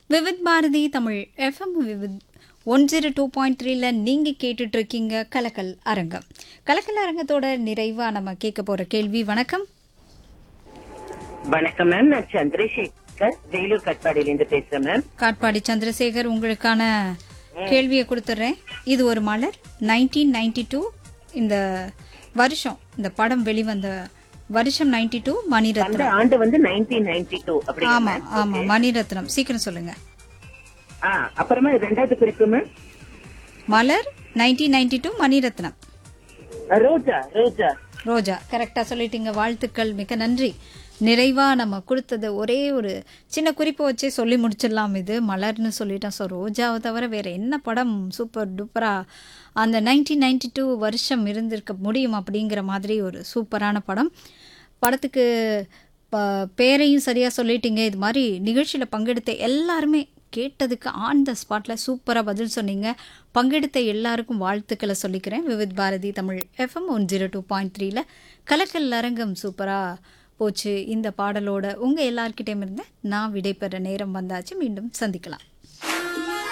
Vividh Bharati Tamil FM Vividh one zero two point த்ரீல நீங்கள் கேட்டுட்டு இருக்கீங்க கலக்கல் அரங்கம் கலக்கல் அரங்கத்தோட நிறைவாக நம்ம கேட்க போகிற கேள்வி வணக்கம் வணக்கம் மேம் நான் சந்திரசேகர் வேலூர் கட்பாடியிலிருந்து பேசுறேன் மேம் காட்பாடி சந்திரசேகர் உங்களுக்கான கேள்வியை கொடுத்துட்றேன் இது ஒரு மலர் நைன்டீன் நைன்டி டூ இந்த வருஷம் இந்த படம் வெளிவந்த வருஷம் நைன்டி டூ அந்த மணிரத்னம் ஆண்டு வந்து நைன்டீன் நைன்டி டூ அப்படி ஆமா ஆமா மணிரத்னம் சீக்கிரம் சொல்லுங்க ஆ அப்புறமா ரெண்டாவது குறிப்பு ma'am Malar nineteen ninety two Maniratnam Roja Roja Roja கரெக்டாக சொல்லிட்டீங்க வாழ்த்துக்கள் மிக நன்றி நிறைவாக நம்ம கொடுத்தது ஒரே ஒரு சின்ன குறிப்பை வச்சே சொல்லி முடிச்சிடலாம் இது மலர்னு சொல்லிட்டோம் ஸோ ரோஜாவை தவிர வேறு என்ன படம் சூப்பர் டூப்பராக அந்த நைன்டீன் நைன்டி டூ வருஷம் இருந்திருக்க முடியும் அப்படிங்கிற மாதிரி ஒரு சூப்பரான படம் படத்துக்கு ப- பேரையும் சரியாக சொல்லிட்டீங்க இது மாதிரி நிகழ்ச்சியில் பங்கெடுத்த எல்லாருமே கேட்டதுக்கு ஆன் த ஸ்பாட்டில் சூப்பராக பதில் சொன்னீங்க பங்கெடுத்த எல்லாருக்கும் வாழ்த்துக்களை சொல்லிக்கிறேன் Vividh Bharati Tamil FM one zero two point த்ரீல கலக்கல் அரங்கம் சூப்பராக போச்சு இந்த பாடலோட உங்கள் எல்லார்கிட்டேயும் இருந்து நான் விடைபெற நேரம் வந்தாச்சு மீண்டும் சந்திக்கலாம்